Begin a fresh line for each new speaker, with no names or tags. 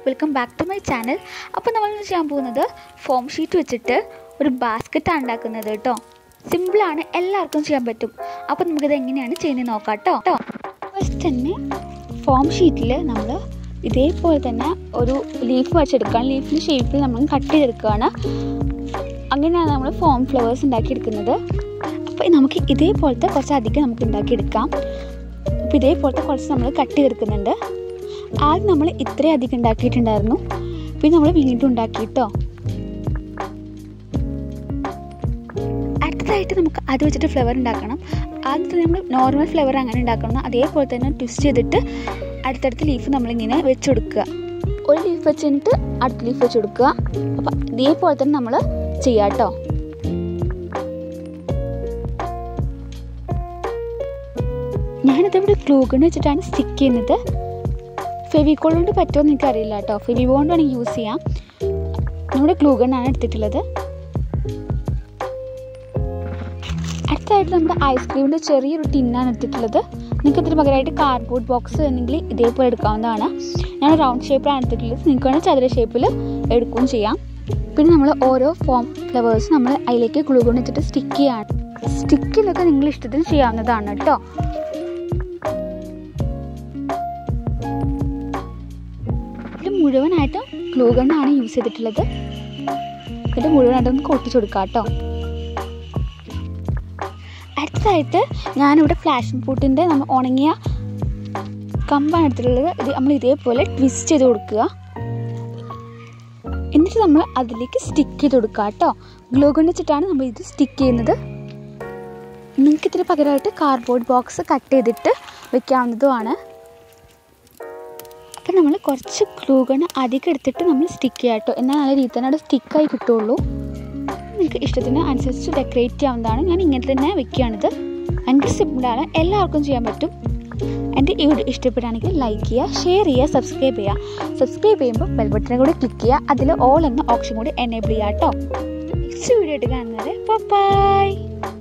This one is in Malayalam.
welcome back to my channel അപ്പോൾ നമ്മൾ ഇന്ന് ചെയ്യാൻ പോകുന്നത് ഫോം ഷീറ്റ് വെച്ചിട്ട് ഒരു ബാസ്ക്കറ്റാണ് ഉണ്ടാക്കുന്നത് കേട്ടോ സിമ്പിളാണ് എല്ലാവർക്കും ചെയ്യാൻ പറ്റും അപ്പോൾ നമുക്കിത് എങ്ങനെയാണ് ചെയ്യുന്നത് നോക്കാം കേട്ടോ കേട്ടോ ഫസ്റ്റ് തന്നെ ഫോം ഷീറ്റിൽ നമ്മൾ ഇതേപോലെ തന്നെ ഒരു ലീഫ് വരച്ചെടുക്കുകയാണ് ലീഫിൻ്റെ ഷേപ്പിൽ നമ്മൾ കട്ട് ചെയ്തെടുക്കുകയാണ് അങ്ങനെയാണ് നമ്മൾ ഫോം ഫ്ലവേഴ്സ് ഉണ്ടാക്കിയെടുക്കുന്നത് അപ്പോൾ നമുക്ക് ഇതേപോലത്തെ കുറച്ചധികം നമുക്ക് ഉണ്ടാക്കിയെടുക്കാം അപ്പോൾ ഇതേപോലത്തെ കുറച്ച് നമ്മൾ കട്ട് ചെയ്തെടുക്കുന്നുണ്ട് ആദ്യം നമ്മൾ ഇത്രയും അധികം ഉണ്ടാക്കിയിട്ടുണ്ടായിരുന്നു പിന്നെ നമ്മൾ വീണ്ടും ഉണ്ടാക്കിയിട്ടോ അടുത്തതായിട്ട് നമുക്ക് അത് വെച്ചിട്ട് ഫ്ലവർ ഉണ്ടാക്കണം ആദ്യത്തെ നമ്മൾ നോർമൽ ഫ്ലവർ അങ്ങനെ ഉണ്ടാക്കണം അതേപോലെ തന്നെ ട്വിസ്റ്റ് ചെയ്തിട്ട് അടുത്തടുത്ത ലീഫ് നമ്മളിങ്ങനെ വെച്ച് കൊടുക്കുക ഒരു ലീഫ് വെച്ച് കഴിഞ്ഞിട്ട് അടുത്ത ലീഫ് വെച്ച് കൊടുക്കുക അപ്പം ഇതേപോലെ തന്നെ നമ്മൾ ചെയ്യാം കേട്ടോ ഞാനിതിവിടെ ഗ്ലൂഗൺ വെച്ചിട്ടാണ് സ്റ്റിക്ക് ചെയ്യുന്നത് ഫെവിക്കോൾ കൊണ്ട് പറ്റുമോ എന്ന് എനിക്കറിയില്ല കേട്ടോ ഫെവിബോ കൊണ്ടാണ് യൂസ് ചെയ്യാം നമ്മുടെ ഗ്ലൂഗണ്ണാണ് എടുത്തിട്ടുള്ളത് അടുത്തായിട്ട് നമ്മുടെ ഐസ്ക്രീമിൻ്റെ ചെറിയൊരു ടിന്നാണ് എടുത്തിട്ടുള്ളത് നിങ്ങൾക്ക് ഇതിന് പകരമായിട്ട് കാർഡ്ബോർഡ് ബോക്സ് വേണമെങ്കിൽ ഇതേപോലെ എടുക്കാവുന്നതാണ് ഞാൻ റൗണ്ട് ഷേപ്പിലാണ് എടുത്തിട്ടുള്ളത് നിങ്ങൾക്ക് വേണമെങ്കിൽ ചതുര ഷേപ്പിൽ എടുക്കുകയും ചെയ്യാം പിന്നെ നമ്മൾ ഓരോ ഫോം ഫ്ലവേഴ്സ് നമ്മൾ അതിലേക്ക് ഗ്ലൂഗൺ വെച്ചിട്ട് സ്റ്റിക്ക് ചെയ്യാണ് സ്റ്റിക്കിലൊക്കെ നിങ്ങൾ ഇഷ്ടത്തിന് ചെയ്യാവുന്നതാണ് കേട്ടോ ഇത് മുഴുവനായിട്ടും ഗ്ലൂ ഗണ്ണാണ് യൂസ് ചെയ്തിട്ടുള്ളത് ഇത് മുഴുവനായിട്ടും നമുക്ക് ഒട്ടിച്ചു കൊടുക്കാം കേട്ടോ അടുത്തതായിട്ട് ഞാനിവിടെ ഫ്ലാഷൻ പൂട്ടിൻ്റെ നമ്മൾ ഉണങ്ങിയ കമ്പാണ് എടുത്തിട്ടുള്ളത് ഇത് നമ്മൾ ഇതേപോലെ ട്വിസ്റ്റ് ചെയ്ത് കൊടുക്കുക എന്നിട്ട് നമ്മൾ അതിലേക്ക് സ്റ്റിക്ക് ചെയ്ത് കൊടുക്കുക കേട്ടോ ഗ്ലൂ ഗൺ വെച്ചിട്ടാണ് നമ്മൾ ഇത് സ്റ്റിക്ക് ചെയ്യുന്നത് നിങ്ങൾക്ക് ഇതിന് പകരമായിട്ട് കാർഡ്ബോർഡ് ബോക്സ് കട്ട് ചെയ്തിട്ട് വെക്കാവുന്നതുമാണ് അപ്പം നമ്മൾ കുറച്ച് ഗ്ലൂഗൺ അധികം എടുത്തിട്ട് നമ്മൾ സ്റ്റിക്ക് ചെയ്യാം കേട്ടോ എന്നാൽ നല്ല രീതിയിൽ തന്നെ അവിടെ സ്റ്റിക്കായി കിട്ടുള്ളൂ നിങ്ങൾക്ക് ഇഷ്ടത്തിന് അനുസരിച്ച് ഡെക്കറേറ്റ് ചെയ്യാവുന്നതാണ് ഞാൻ ഇങ്ങനെ തന്നെ വെക്കുകയാണിത് ഭയങ്കര സിമ്പിളാണ് എല്ലാവർക്കും ചെയ്യാൻ പറ്റും എൻ്റെ ഈ വീഡിയോ ഇഷ്ടപ്പെടുകയാണെങ്കിൽ ലൈക്ക് ചെയ്യുക ഷെയർ ചെയ്യുക സബ്സ്ക്രൈബ് ചെയ്യുക സബ്സ്ക്രൈബ് ചെയ്യുമ്പോൾ ബെൽ ബട്ടനെ കൂടി ക്ലിക്ക് ചെയ്യുക അതിൽ ഓൾ എന്ന ഓപ്ഷൻ കൂടി എനേബിൾ ചെയ്യുക കേട്ടോ നെക്സ്റ്റ് വീഡിയോ ആയിട്ട് കാണുന്നത് ബൈ